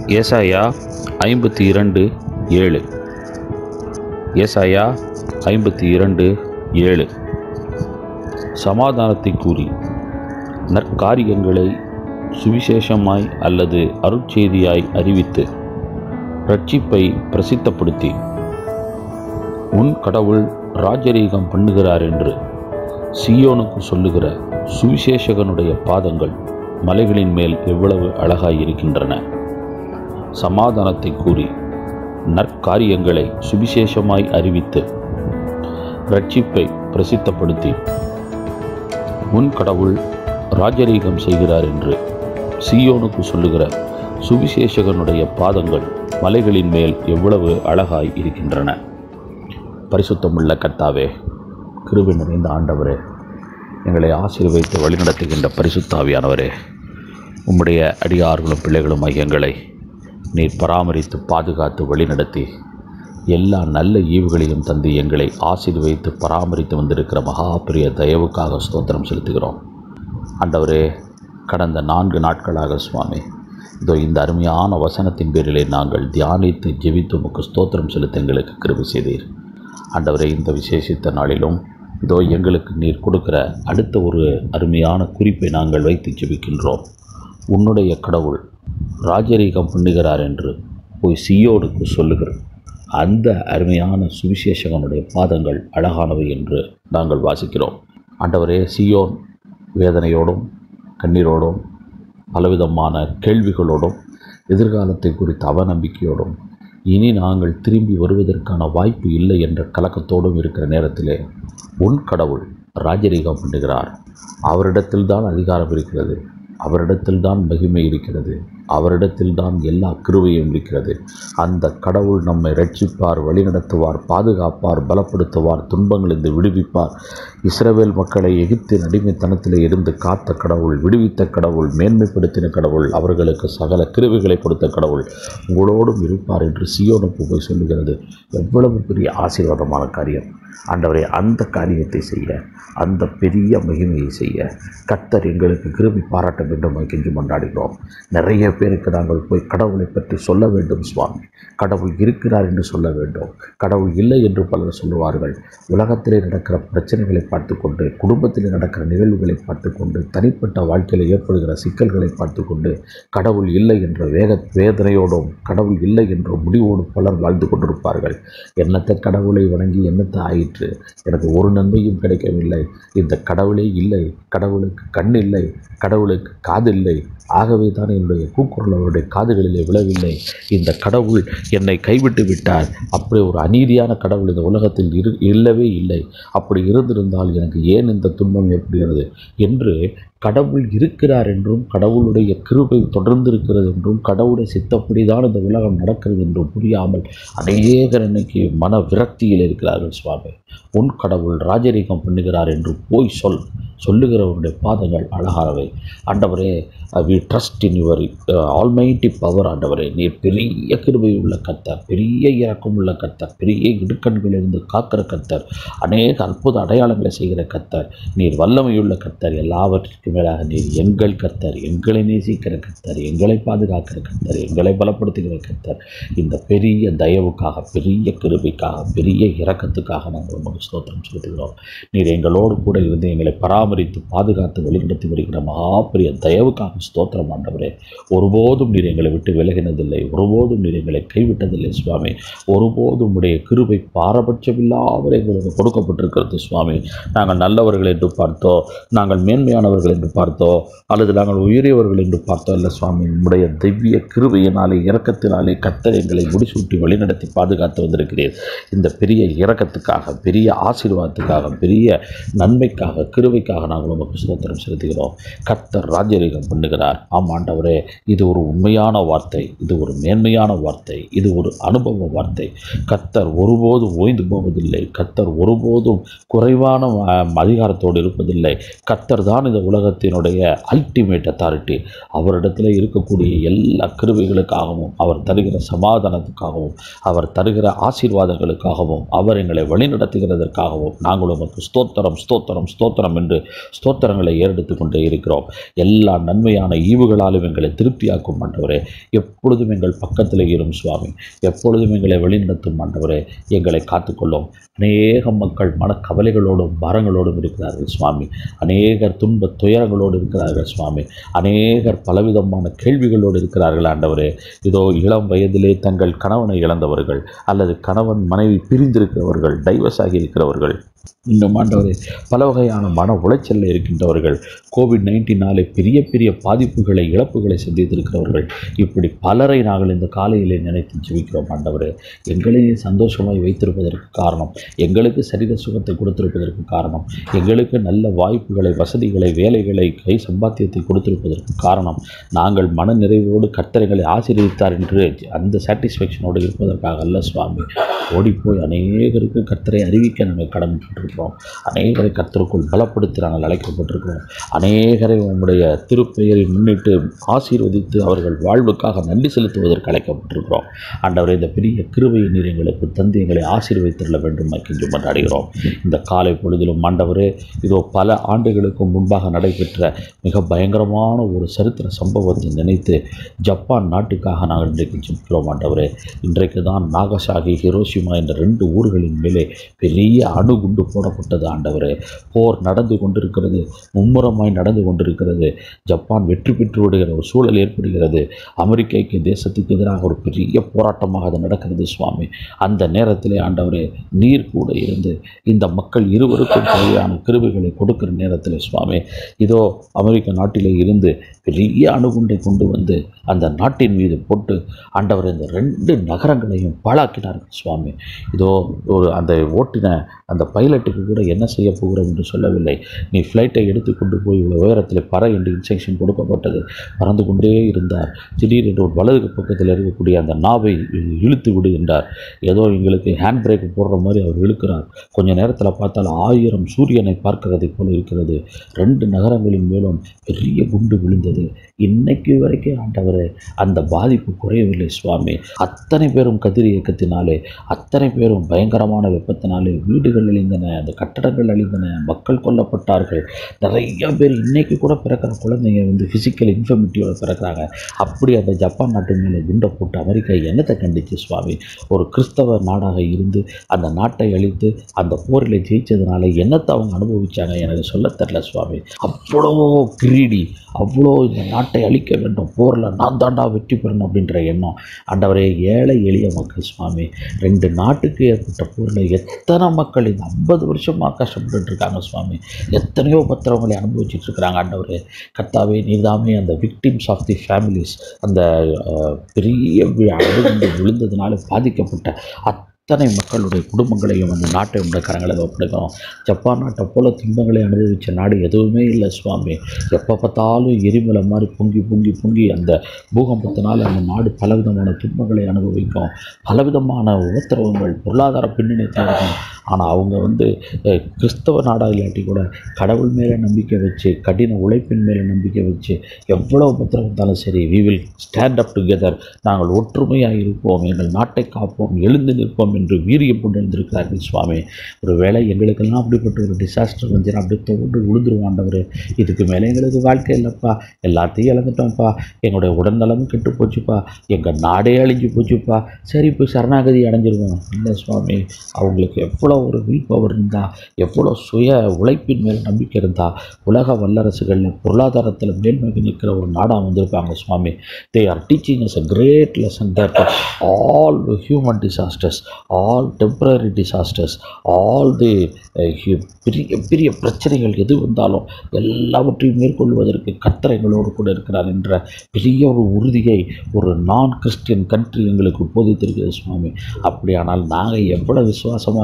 ஏசாயா ஐம்பத்தி இரண்டு ஏழு ஏசாயா ஐம்பத்தி இரண்டு ஏழு சமாதானத்தை கூறி நற்காரியங்களை சுவிசேஷமாய் அல்லது அருட்செய்தியாய் அறிவித்து ரட்சிப்பை பிரசித்தப்படுத்தி உன் கடவுள் ராஜரீகம் பண்ணுகிறார் என்று சியோனுக்கு சொல்லுகிற சுவிசேஷகனுடைய பாதங்கள் மலைகளின் மேல் எவ்வளவு அழகாயிருக்கின்றன சமாதானத்தை கூறி நற்காரியங்களை சுவிசேஷமாய் அறிவித்து ரட்சிப்பை பிரசித்தப்படுத்தி உன் கடவுள் ராஜரீகம் செய்கிறார் என்று சியோனுக்கு சொல்லுகிற சுவிசேஷகனுடைய பாதங்கள் மலைகளின் மேல் எவ்வளவு அழகாய் இருக்கின்றன பரிசுத்தமுள்ள கர்த்தாவே கிருபை நிறைந்த ஆண்டவரே எங்களை ஆசீர்வைத்து வழிநடத்துகின்ற பரிசுத்தாவியானவரே உம்முடைய அடியார்களும் பிள்ளைகளும் எங்களை நீர் பராமரித்து பாதுகாத்து வழிநடத்தி எல்லா நல்ல ஈவுகளையும் தந்து எங்களை ஆசீர்வைத்து பராமரித்து வந்திருக்கிற மகா பெரிய தயவுக்காக ஸ்தோத்திரம் செலுத்துகிறோம் ஆண்டவரே கடந்த நான்கு நாட்களாக சுவாமி இதோ இந்த அருமையான வசனத்தின் பேரிலே நாங்கள் தியானித்து ஜெபித்து உமக்கு ஸ்தோத்திரம் செலுத்த எங்களுக்கு கிருபை செய்தீர் ஆண்டவரே இந்த விசேஷித்த நாளிலும் இதோ எங்களுக்கு நீர் கொடுக்கிற அடுத்த ஒரு அருமையான குறிப்பை நாங்கள் வைத்து ஜெபிக்கின்றோம் உன்னுடைய கடவுள் ராஜரீகம் பண்ணுகிறார் என்று போய் சியோனுக்கு சொல்லுகிறோம் அந்த அருமையான சுவிசேஷகனுடைய பாதங்கள் அழகானவை என்று நாங்கள் வாசிக்கிறோம் ஆண்டவரே சியோன் வேதனையோடும் கண்ணீரோடும் பலவிதமான கேள்விகளோடும் எதிர்காலத்தை குறித்த அவநம்பிக்கையோடும் இனி நாங்கள் திரும்பி வருவதற்கான வாய்ப்பு இல்லை என்ற கலக்கத்தோடும் இருக்கிற நேரத்திலே உன் கடவுள் ராஜரீகம் பண்ணுகிறார் அவரிடத்தில்தான் அதிகாரம் இருக்கிறது அவரிடத்தில்தான் மகிமை இருக்கிறது அவரிடத்தில்தான் எல்லா கிருவையும் இருக்கிறது அந்த கடவுள் நம்மை ரட்சிப்பார் வழிநடத்துவார் பாதுகாப்பார் பலப்படுத்துவார் துன்பங்களிலிருந்து விடுவிப்பார் இஸ்ரவேல் மக்களை எகிப்தின் அடிமைத்தனத்திலே இருந்து காத்த கடவுள் விடுவித்த கடவுள் மேன்மைப்படுத்தின கடவுள் அவர்களுக்கு சகல கிருவிகளை கொடுத்த கடவுள் உங்களோடும் இருப்பார் என்று சியோனுக்கு போய் சொல்லுகிறது எவ்வளவு பெரிய ஆசீர்வாதமான காரியம் ஆண்டவரே அந்த காரியத்தை செய்ய அந்த பெரிய மகிமையை செய்ய கர்த்தர் எங்களுக்கு கிருபி பாராட்ட வேண்டும் என்று கொண்டாடுகிறோம் நிறைய பேருக்கு நாங்கள் போய் கடவுளை பற்றி சொல்ல வேண்டும் சுவாமி கடவுள் இருக்கிறார் என்று சொல்ல வேண்டும் கடவுள் இல்லை என்று பலர் சொல்லுவார்கள் உலகத்திலே நடக்கிற பிரச்சனைகளை பார்த்துக்கொண்டு குடும்பத்திலே நடக்கிற நிகழ்வுகளை பார்த்துக்கொண்டு தனிப்பட்ட வாழ்க்கையில் ஏற்படுகிற சிக்கல்களை பார்த்துக்கொண்டு கடவுள் இல்லை என்ற வேக வேதனையோடும் கடவுள் இல்லை என்ற முடிவோடும் பலர் வாழ்ந்து கொண்டிருப்பார்கள் என்னத்தை கடவுளை வணங்கி என்னத்தை ஆயிற்று எனக்கு ஒரு நன்மையும் கிடைக்கவில்லை இந்த கடவுளே இல்லை கடவுளுக்கு கண் இல்லை கடவுளுக்கு காது இல்லை ஆகவே தான் என்னுடைய கூக்குரல் அவருடைய காதுகளிலே விழவில்லை இந்த கடவுள் என்னை கைவிட்டு விட்டார் அப்படி ஒரு அநீதியான கடவுள் இந்த உலகத்தில் இரு இல்லவே இல்லை அப்படி இருந்திருந்தால் எனக்கு ஏன் இந்த துன்பம் ஏற்படுகிறது என்று கடவுள் இருக்கிறார் என்றும் கடவுளுடைய கிருபை தொடர்ந்து இருக்கிறது என்றும் கடவுளுடைய சித்தப்படி தான் இந்த உலகம் நடக்கிறது என்றும் புரியாமல் அநேகர் இன்னைக்கு மன விரக்தியில் இருக்கிறார்கள் சுவாமி உன் கடவுள் ராஜரீகம் பண்ணுகிறார் என்று போய் சொல் சொல்லுகிறவருடைய பாதங்கள் அழகானவை ஆண்டவரே we trust in your almighty power ஆண்டவரே நீர் பெரிய கிருபை உள்ள கத்தர் பெரிய இறக்கம் உள்ள கத்தர் பெரிய இடுக்கண்களிலிருந்து காக்கிற கத்தர் அநேக அற்புத அடையாளங்களை செய்கிற கத்தர் நீர் வல்லமையுள்ள கத்தர் எல்லாவற்றிற்கும் மேலாக நீர் எங்கள் கத்தர் எங்களை நேசிக்கிற கத்தர் எங்களை பாதுகாக்கிற கத்தர் எங்களை பலப்படுத்துகிற கத்தர் இந்த பெரிய தயவுக்காக பெரிய கிருபைக்காக பெரிய இரக்கத்துக்காக நாங்கள் உங்களுக்கு ஸ்தோத்திரம் செலுத்துகிறோம் நீர் எங்களோடு கூட இருந்து எங்களை பராமரித்து பாதுகாத்து வழிநடத்தி வருகிற மகாபெரிய தயவுக்காக ஸ்தோத்திரம் ஆண்டவரே ஒருபோதும் நீர் எங்களை விட்டு விலகினதில்லை ஒருபோதும் நீர் எங்களை கைவிட்டதில்லை சுவாமி ஒருபோதும் உடைய கிருபை பாரபட்சமில்லாமல் எங்களுக்கு கொடுக்கப்பட்டிருக்கிறது சுவாமி நாங்கள் நல்லவர்கள் என்று பார்த்தோ நாங்கள் மேன்மையானவர்கள் என்று பார்த்தோ அல்லது நாங்கள் உயரியவர்கள் என்று பார்த்தோ இல்லை சுவாமி உம்முடைய திவ்ய கிருபையினாலே இரக்கத்தினாலே கத்தர் எங்களை முடிசூட்டி வழிநடத்தி பாதுகாத்து வந்திருக்கிறீர் இந்த பெரிய இரக்கத்துக்காக பெரிய ஆசீர்வாதத்துக்காக பெரிய நன்மைக்காக கிருபைக்காக நாங்கள் உமக்கு சுதந்திரம் செலுத்துகிறோம் கர்த்தர் ராஜரீகம் பண்ணுகிறார் ஆம் ஆண்டவரே இது ஒரு உண்மையான வார்த்தை இது ஒரு மேன்மையான வார்த்தை இது ஒரு அனுபவ வார்த்தை கர்த்தர் ஒருபோதும் ஓய்ந்து போவதில்லை கர்த்தர் ஒருபோதும் குறைவான அஹ், அதிகாரத்தோடு இருப்பதில்லை கர்த்தர் தான் இந்த உலகத்தை உலகத்தினுடைய அல்டிமேட் அத்தாரிட்டி அவரிடத்தில் இருக்கக்கூடிய எல்லா கிருபைகளுக்காகவும் அவர் தருகிற சமாதானத்துக்காகவும் அவர் தருகிற ஆசீர்வாதங்களுக்காகவும் அவர் எங்களை வழிநடத்துகிறதற்காகவும் நாங்கள் உமக்கு ஸ்தோத்திரம் ஸ்தோத்திரம் ஸ்தோத்திரம் என்று ஸ்தோத்திரங்களை ஏறெடுத்து கொண்டே இருக்கிறோம் எல்லா நன்மையான ஈவுகளாலும் எங்களை திருப்தியாக்கும் ஆண்டவரே எப்பொழுதும் எங்கள் பக்கத்தில் இரும் சுவாமி எப்பொழுதும் எங்களை வழிநடத்தும் ஆண்டவரே எங்களை காத்துக்கொள்ளும் அநேக மக்கள் மனக்கவலைகளோடும் பாரங்களோடும் இருக்கிறார்கள் சுவாமி அநேகர் துன்ப துயரங்களோடு இருக்கிறார்கள் சுவாமி அநேகர் பலவிதமான கேள்விகளோடு இருக்கிறார்கள் ஆண்டவரே இதோ இளம் வயதிலே தங்கள் கணவனை இழந்தவர்கள் அல்லது கணவன் மனைவி பிரிந்திருக்கிறவர்கள் டைவர்ஸ் ஆகி இருக்கிறவர்கள் இன்னும் ஆண்டவரே பல வகையான மன உளைச்சலில் இருக்கின்றவர்கள் கோவிட் நைன்டீனாலே பெரிய பெரிய பாதிப்புகளை இழப்புகளை சந்தித்திருக்கிறவர்கள் இப்படி பலரை நாங்கள் இந்த காலையிலே நினைத்து ஜெபிக்கிறோம் ஆண்டவரே எங்களையும் சந்தோஷமாய் வைத்திருப்பதற்கு காரணம் எங்களுக்கு சரீர சுகத்தை கொடுத்திருப்பதற்கு காரணம் எங்களுக்கு நல்ல வாய்ப்புகளை வசதிகளை வேலைகளை கை சம்பாத்தியத்தை கொடுத்திருப்பதற்கு காரணம் நாங்கள் மன நிறைவோடு கர்த்தரைகளை ஆசீர்வதித்தார் என்று அந்த சாட்டிஸ்ஃபேக்ஷனோடு இருப்பதற்காக அல்ல சுவாமி ஓடிப்போய் அநேகருக்கு கர்த்தரை அறிவிக்க நாங்கள் கடமைப்பட்டிருக்கிறோம் அநேகரை கர்த்தருக்குள் பலப்படுத்தி நாங்கள் அழைக்கப்பட்டிருக்கிறோம் அநேகரை உம்முடைய திருப்பெயரை முன்னிட்டு ஆசீர்வதித்து அவர்கள் வாழ்வுக்காக நன்றி செலுத்துவதற்கு அழைக்கப்பட்டிருக்கிறோம் ஆண்டவரை இந்த பெரிய கிருபையை நீர் எங்களுக்கு தந்து எங்களை ஆசீர்வதித்துள்ள வேண்டும் என்று கொண்டாடுகிறோம் இந்த காலை பொழுதிலும் ஆண்டவரே இதோ பல ஆண்டுகளுக்கு முன்பாக நடைபெற்ற மிக பயங்கரமான ஒரு சரித்திர சம்பவத்தை நினைத்து ஜப்பான் நாட்டுக்காக நாங்கள் இன்றைக்கு ஜெபிக்கிறோம் ஆண்டவரே இன்றைக்கு தான் நாகசாகி ஹிரோஷிமா என்ற ரெண்டு ஊர்களின் மேலே பெரிய அணுகுண்டு போடப்பட்டது ஆண்டவரே போர் நடந்து கொண்டிருக்கிறது மும்முரமாய் நடந்து கொண்டிருக்கிறது ஜப்பான் வெற்றி பெற்று விடுகிற ஒரு சூழல் ஏற்படுகிறது அமெரிக்க ஐக்கிய தேசத்துக்கு எதிராக ஒரு பெரிய போராட்டமாக அது நடக்கிறது சுவாமி அந்த நேரத்திலே ஆண்டவரே நீர் கூட இருந்து இந்த மக்கள் இருவருக்கும் தேவையான கிருபைகளை கொடுக்கிற நேரத்தில் சுவாமி இதோ அமெரிக்க நாட்டிலே இருந்து பெரிய அணுகுண்டை கொண்டு வந்து அந்த நாட்டின் மீது போட்டு ஆண்டவர் இந்த ரெண்டு நகரங்களையும் பாழாக்கினார்கள் சுவாமி இதோ ஒரு அந்த ஓட்டின அந்த பைலட்டுக்கு கூட என்ன செய்ய போகிறோம் என்று சொல்லவில்லை நீ ஃப்ளைட்டை எடுத்து கொண்டு போய் இவ்வளோ உயரத்தில் பற என்று இன்ஸ்ட்ரக்ஷன் கொடுக்கப்பட்டது பறந்து கொண்டே இருந்தார் திடீரென்று ஒரு வலது பக்கத்தில் இருக்கக்கூடிய அந்த நாவை இழுத்து விடு என்றார் ஏதோ எங்களுக்கு ஹேண்ட் பிரேக் போடுற மாதிரி அவர் இழுக்கிறார் கொஞ்ச நேரத்தில் பார்த்தால் ஆயிரம் சூரியனை பார்க்கிறதை போல இருக்கிறது ரெண்டு நகரங்களின் மேலும் பெரிய குண்டு விழுந்தது இன்னைக்கு வரைக்கும் ஆண்டவர் அந்த பாதிப்பு குறையவில்லை சுவாமி அத்தனை பேரும் கதிர் இயக்கத்தினாலே அத்தனை பேரும் பயங்கரமான வெப்பத்தினாலே வீடுகள் அழிந்தன அந்த கட்டடங்கள் அழிந்தன மக்கள் கொல்லப்பட்டார்கள் நிறைய பேர் இன்னைக்கு கூட பிறக்கிற குழந்தைங்க வந்து ஃபிசிக்கல் இன்ஃபர்மிட்டியோட பிறக்கிறாங்க அப்படி அந்த ஜப்பான் நாட்டு மேலே குண்டை போட்டு அமெரிக்கா என்னத்தை கண்டிச்சு சுவாமி ஒரு கிறிஸ்தவ நாடாக இருந்து அந்த நாட்டை அழித்து அந்த போரில் ஜெயிச்சதுனால என்னத்தை அவங்க அனுபவிச்சாங்க எனக்கு சொல்ல தெரில சுவாமி அவ்வளோ கிரீடி அவ்வளோ இந்த நாட்டை அழிக்க வேண்டும் போரில் நான் தாண்டா வெற்றி பெறணும் அப்படின்ற எண்ணம் ஆண்டவரே ஏழை எளிய மக்கள் சுவாமி ரெண்டு நாட்டுக்கு ஏற்பட்ட போரில் எத்தனை மக்கள் இந்த ஐம்பது வருஷமாக கஷ்டப்பட்டுட்டு இருக்காங்க சுவாமி எத்தனையோ பத்திரங்களை அனுபவிச்சுட்டு இருக்கிறாங்க ஆண்டவரே கர்த்தாவே நீதாமே அந்த விக்டிம்ஸ் ஆஃப் தி ஃபேமிலிஸ் அந்த அஹ், பெரிய வி- அணுகுண்டு விழுந்ததுனால பாதிக்கப்பட்ட அத்தனை மக்களுடைய குடும்பங்களையும் அந்த நாட்டை உடைய கரங்களில் ஒப்படைக்கிறோம் ஜப்பான் நாட்டை போல துன்பங்களை அனுபவித்த நாடு எதுவுமே இல்லை சுவாமி எப்போ பார்த்தாலும் எரிமலை மாதிரி பொங்கி பொங்கி பொங்கி அந்த பூகம்பத்தினால் அந்த நாடு பலவிதமான துன்பங்களை அனுபவிக்கும் பலவிதமான உபத்திரவங்கள் பொருளாதார பின்னணியத்தில் இருக்கும் ஆனால் அவங்க வந்து அஹ், கிறிஸ்தவ நாடாக இல்லாட்டி கூட கடவுள் மேலே நம்பிக்கை வச்சு கடின உழைப்பின் மேலே நம்பிக்கை வச்சு எவ்வளோ உபத்திரம் இருந்தாலும் சரி we will stand up together நாங்கள் ஒற்றுமையாக இருப்போம் எங்கள் நாட்டை காப்போம் எழுந்து நிற்போம் என்று வீரியம் கொண்டு வந்திருக்கிறார்கள் சுவாமி ஒரு வேளை எங்களுக்கெல்லாம் அப்படிப்பட்ட ஒரு டிசாஸ்டர் வந்துச்சுன்னா அப்படியே தோன்று விழுந்துருவாண்டவர் இதுக்கு மேலே எங்களுக்கு வாழ்க்கை இல்லைப்பா எல்லாத்தையும் இழந்துட்டோம்ப்பா எங்களுடைய உடல்நலமும் கெட்டு போச்சுப்பா எங்கள் நாடே அழிஞ்சு போச்சுப்பா சரி இப்போ சரணாகதி அடைஞ்சிருவோம் இல்லை சுவாமி அவங்களுக்கு எவ்வளோ ஒரு வில் பவர் இருந்தால் எவ்வளோ சுய உழைப்பின் மேல் நம்பிக்கை இருந்தால் உலக வல்லரசுகளில் பொருளாதாரத்தில் மேல்மைக்கு நிற்கிற ஒரு நாடாக வந்திருப்பாங்க சுவாமி they are teaching is a great lesson that all human disasters all temporary disasters all the பெரிய பெரிய பிரச்சனைகள் எது வந்தாலும் எல்லாவற்றையும் மேற்கொள்வதற்கு கர்த்தர் எங்களோடு கூட இருக்கிறார் என்ற பெரிய ஒரு உறுதியை ஒரு நான் கிறிஸ்டியன் கண்ட்ரி எங்களுக்கு போதித்திருக்கிறது சுவாமி அப்படியானால் நாங்கள் எவ்வளோ விசுவாசமாக இருக்கணும்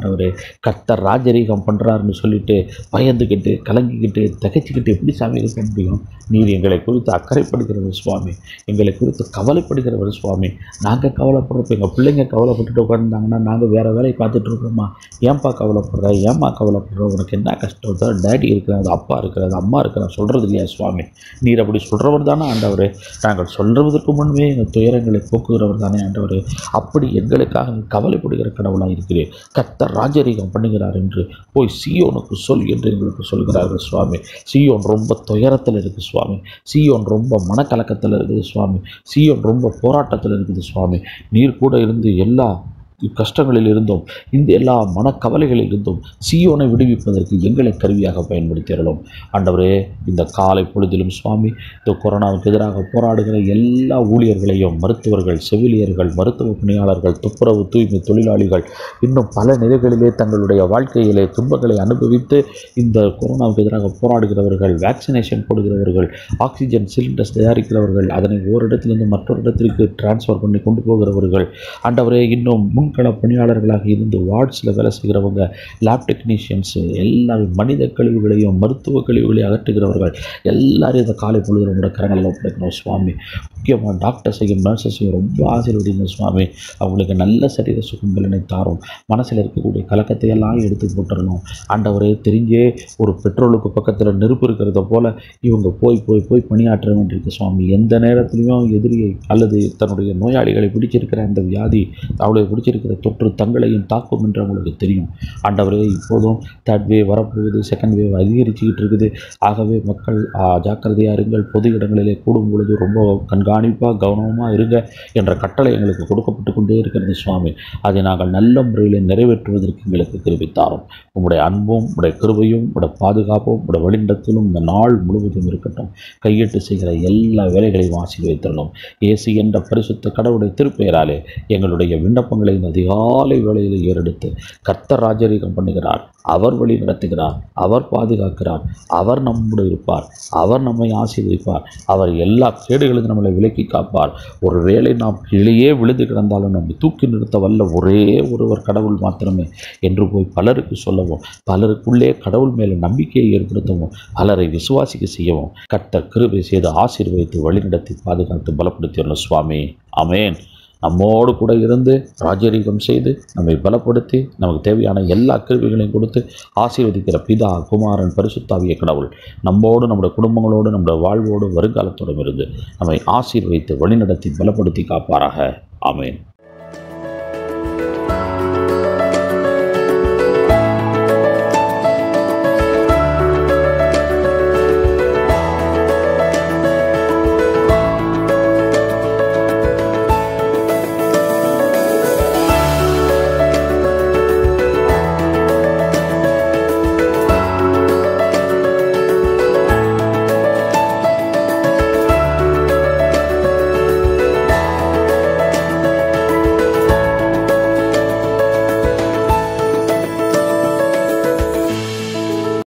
ஆண்டவரே கர்த்தர் ராஜரீகம் பண்ணுறாருன்னு சொல்லிட்டு பயந்துக்கிட்டு கலங்கிக்கிட்டு திகைச்சிக்கிட்டு எப்படி சாமி இருக்க முடியும் நீர் எங்களை குறித்து அக்கறைப்படுகிறவர் சுவாமி எங்களை குறித்து கவலைப்படுகிறவர் சுவாமி நாங்கள் கவலைப்படுறப்ப எங்கள் பிள்ளைங்க கவலைப்பட்டுட்டு உட்காந்துருந்தாங்கன்னா நாங்கள் வேறு வேலையை பார்த்துட்டு இருக்கோமா ஏன்பா கவலைப்படுற ஏம்மா கவலைப்படுற உனக்கு என்ன கஷ்டம் தான் டேடி இருக்கிறாரு அப்பா இருக்கிறாரு அம்மா இருக்கிறார் சொல்கிறது இல்லையா சுவாமி நீர் அப்படி சொல்கிறவர் தானே ஆண்டவர் நாங்கள் சொல்கிறதற்கு முன்பே எங்கள் துயரங்களை போக்குகிறவர் தானே ஆண்டவர் அப்படி எங்களுக்காக நீ கவலைப்படுகிற கடவுளாக இருக்கிறேன் கர்த்தர் ராஜரீகம் பண்ணுகிறார் என்று போய் சியோனுக்கு சொல் என்று எங்களுக்கு சொல்கிறார்கள் சுவாமி சியோன் ரொம்ப துயரத்தில் இருக்குது சுவாமி சியோன் ரொம்ப மனக்கலக்கத்தில் இருக்குது சுவாமி சியோன் ரொம்ப போராட்டத்தில் இருக்குது சுவாமி நீர் கூட இருந்து எல்லா கஷ்டங்களில் இருந்தும் இந்த எல்லா மனக்கவலைகளில் இருந்தும் சியோனை விடுவிப்பதற்கு எங்களை கருவியாக பயன்படுத்திடலாம் ஆண்டவரே இந்த காலை பொழுதிலும் சுவாமி இந்த கொரோனாவுக்கு எதிராக போராடுகிற எல்லா ஊழியர்களையும் மருத்துவர்கள் செவிலியர்கள் மருத்துவ பணியாளர்கள் துப்புரவு தூய்மை தொழிலாளிகள் இன்னும் பல நிலைகளிலே தங்களுடைய வாழ்க்கையிலே துன்பங்களை அனுபவித்து இந்த கொரோனாவுக்கு எதிராக போராடுகிறவர்கள் வேக்சினேஷன் போடுகிறவர்கள் ஆக்சிஜன் சிலிண்டர்ஸ் தயாரிக்கிறவர்கள் அதனை ஓரிடத்திலிருந்து மற்றொரு இடத்திற்கு டிரான்ஸ்ஃபர் பண்ணி கொண்டு போகிறவர்கள் ஆண்டவரே இன்னும் முன்கள பணியாளர்களாக இருந்து வார்ட்ஸில் வேலை செய்கிறவங்க லேப் டெக்னீஷியன்ஸு எல்லாரும் மனித கழிவுகளையும் மருத்துவ கழிவுகளையும் அகற்றுகிறவர்கள் எல்லாரும் இந்த காலை பொழுது உங்களோட கரங்களில் ஒப்படைக்கணும் சுவாமி முக்கியமாக டாக்டர்ஸையும் நர்சஸையும் ரொம்ப ஆசீர்வதிங்க சுவாமி அவங்களுக்கு நல்ல சரீர சுகம் பலனை தாரும் மனசில் இருக்கக்கூடிய கலக்கத்தை எல்லாம் எடுத்து போட்டுடணும் ஆண்டவரே தெரிஞ்சே ஒரு பெட்ரோலுக்கு பக்கத்தில் நெருப்பு இருக்கிறத போல இவங்க போய் போய் போய் பணியாற்ற வேண்டியிருக்கு சுவாமி எந்த நேரத்துலையும் எதிரியை அல்லது தன்னுடைய நோயாளிகளை பிடிச்சிருக்கிற அந்த வியாதி அவளை பிடிச்சிருக்கிற தொற்று தங்களையும் தாக்கும் என்று அவங்களுக்கு தெரியும் ஆண்டவரே இப்போதும் தேர்ட் வேவ் வரப்போகுது செகண்ட் வேவ் அதிகரிச்சுக்கிட்டு இருக்குது ஆகவே மக்கள் ஆ, ஜாக்கிரதையா இருங்கள் பொது இடங்களிலே கூடும் பொழுது ரொம்ப கண்காணிப்பாக கவனமாக இருங்க என்ற கட்டளை எங்களுக்கு கொடுக்கப்பட்டு கொண்டே இருக்கிறது சுவாமி அதை நாங்கள் நல்ல முறையில் நிறைவேற்றுவதற்கு எங்களுக்கு கிருபித்தாரும் உம்முடைய அன்பும் உடைய கிருபையும் உடைய பாதுகாப்பும் உடைய வழிநடத்தலும் இந்த நாள் முழுவதும் இருக்கட்டும் கையிட்டு செய்கிற எல்லா வேலைகளையும் ஆசீர்வதித்தரணும் இயேசு என்ற பரிசுத்த கடவுளுடைய திருப்பெயராலே எங்களுடைய விண்ணப்பங்களை இந்த அதிகாலை வேளையில் ஏறெடுத்து கர்த்தர் ராஜரீகம் பண்ணுகிறார் அவர் வழி நடத்துகிறார் அவர் பாதுகாக்கிறார் அவர் நம்முடைய இருப்பார் அவர் நம்மை ஆசீர்வதிப்பார் அவர் எல்லா கேடுகளிலும் நம்மளை விலக்கி காப்பார் ஒருவேளை நாம் கீழேயே விழுந்து கிடந்தாலும் நம்மை தூக்கி நிறுத்த வல்ல ஒரே ஒருவர் கடவுள் மாத்திரமே என்று போய் பலருக்கு சொல்லவும் பலருக்குள்ளே கடவுள் மேலே நம்பிக்கையை ஏற்படுத்தவும் பலரை விசுவாசிக்க செய்யவும் கர்த்தர் கிருபை செய்து ஆசீர்வதித்து வழிநடத்தி பாதுகாத்து பலப்படுத்தியுள்ள சுவாமி அமேன் நம்மோடு கூட இருந்து ராஜரீகம் செய்து நம்மை பலப்படுத்தி நமக்கு தேவையான எல்லா கிருவிகளையும் கொடுத்து ஆசீர்வதிக்கிற பிதா குமாரன் பரிசுத்தாவிய கடவுள் நம்மோடு நம்முடைய குடும்பங்களோடு நம்முடைய வாழ்வோடு வருங்காலத்தோடும் இருந்து நம்மை ஆசீர்வதித்து வழிநடத்தி பலப்படுத்தி காப்பாராக ஆமென்